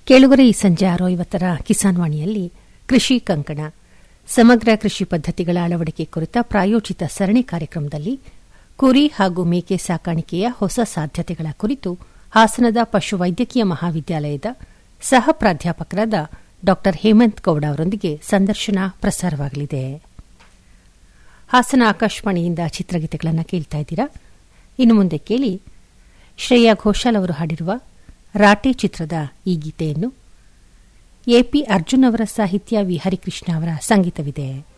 ಕೇಳುಗರೆ ಈ ಸಂಜೆ ಆರು ಐವತ್ತರ ಕಿಸಾನ್ ವಾಣಿಯಲ್ಲಿ ಕೃಷಿ ಕಂಕಣ ಸಮಗ್ರ ಕೃಷಿ ಪದ್ಧತಿಗಳ ಅಳವಡಿಕೆ ಕುರಿತ ಪ್ರಾಯೋಜಿತ ಸರಣಿ ಕಾರ್ಯಕ್ರಮದಲ್ಲಿ ಕುರಿ ಹಾಗೂ ಮೇಕೆ ಸಾಕಾಣಿಕೆಯ ಹೊಸ ಸಾಧ್ಯತೆಗಳ ಕುರಿತು ಹಾಸನದ ಪಶುವೈದ್ಯಕೀಯ ಮಹಾವಿದ್ಯಾಲಯದ ಸಹ ಪ್ರಾಧ್ಯಾಪಕರಾದ ಡಾ ಹೇಮಂತ್ ಗೌಡ ಅವರೊಂದಿಗೆ ಸಂದರ್ಶನ ಪ್ರಸಾರವಾಗಲಿದೆ ಹಾಸನ ಆಕಾಶವಾಣಿಯಿಂದ ಚಿತ್ರಗೀತೆಗಳನ್ನು ಕೇಳ್ತಾ ಇದ್ದೀರಾ ಇನ್ನು ಮುಂದೆ ಕೇಳಿ ಶ್ರೇಯಾ ಘೋಷಾಲ್ ಅವರು ಹಾಡಿರುವ ರಾಟೆ ಚಿತ್ರದ ಈ ಗೀತೆಯನ್ನು ಎಪಿ ಅರ್ಜುನ್ ಅವರ ಸಾಹಿತ್ಯ ವಿ ಹರಿಕೃಷ್ಣ ಅವರ ಸಂಗೀತವಿದೆ